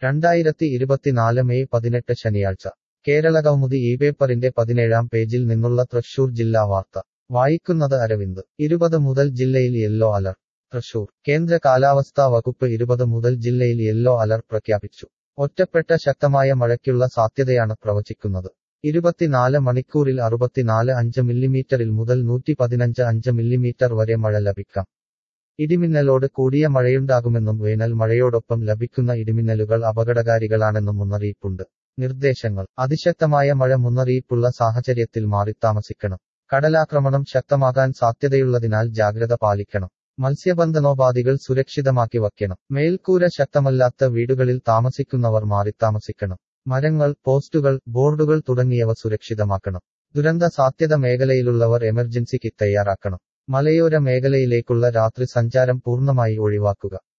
രണ്ടായിരത്തി ഇരുപത്തിനാല് മെയ് പതിനെട്ട് ശനിയാഴ്ച കേരള കൗമുദി ഈ പേപ്പറിന്റെ പതിനേഴാം പേജിൽ നിന്നുള്ള തൃശൂർ ജില്ലാ വാർത്ത വായിക്കുന്നത് അരവിന്ദ് ഇരുപത് മുതൽ ജില്ലയിൽ യെല്ലോ അലർട്ട് തൃശൂർ കേന്ദ്ര കാലാവസ്ഥാ വകുപ്പ് ഇരുപത് മുതൽ ജില്ലയിൽ യെല്ലോ അലർട്ട് പ്രഖ്യാപിച്ചു ഒറ്റപ്പെട്ട ശക്തമായ മഴയ്ക്കുള്ള സാധ്യതയാണ് പ്രവചിക്കുന്നത് ഇരുപത്തിനാല് മണിക്കൂറിൽ അറുപത്തിനാല് അഞ്ച് മില്ലിമീറ്ററിൽ മുതൽ നൂറ്റി പതിനഞ്ച് അഞ്ച് മില്ലിമീറ്റർ വരെ മഴ ലഭിക്കാം ഇടിമിന്നലോട് കൂടിയ മഴയുണ്ടാകുമെന്നും വേനൽ മഴയോടൊപ്പം ലഭിക്കുന്ന ഇടിമിന്നലുകൾ അപകടകാരികളാണെന്നും മുന്നറിയിപ്പുണ്ട് നിർദ്ദേശങ്ങൾ അതിശക്തമായ മഴ മുന്നറിയിപ്പുള്ള സാഹചര്യത്തിൽ മാറിത്താമസിക്കണം കടലാക്രമണം ശക്തമാകാൻ സാധ്യതയുള്ളതിനാൽ ജാഗ്രത പാലിക്കണം മത്സ്യബന്ധനോപാധികൾ സുരക്ഷിതമാക്കി വയ്ക്കണം മേൽക്കൂര ശക്തമല്ലാത്ത വീടുകളിൽ താമസിക്കുന്നവർ മാറിത്താമസിക്കണം മരങ്ങൾ പോസ്റ്റുകൾ ബോർഡുകൾ തുടങ്ങിയവ സുരക്ഷിതമാക്കണം ദുരന്ത സാധ്യത മേഖലയിലുള്ളവർ എമർജൻസിക്ക് തയ്യാറാക്കണം മലയോര മേഖലയിലേക്കുള്ള രാത്രി സഞ്ചാരം പൂർണ്ണമായി ഒഴിവാക്കുക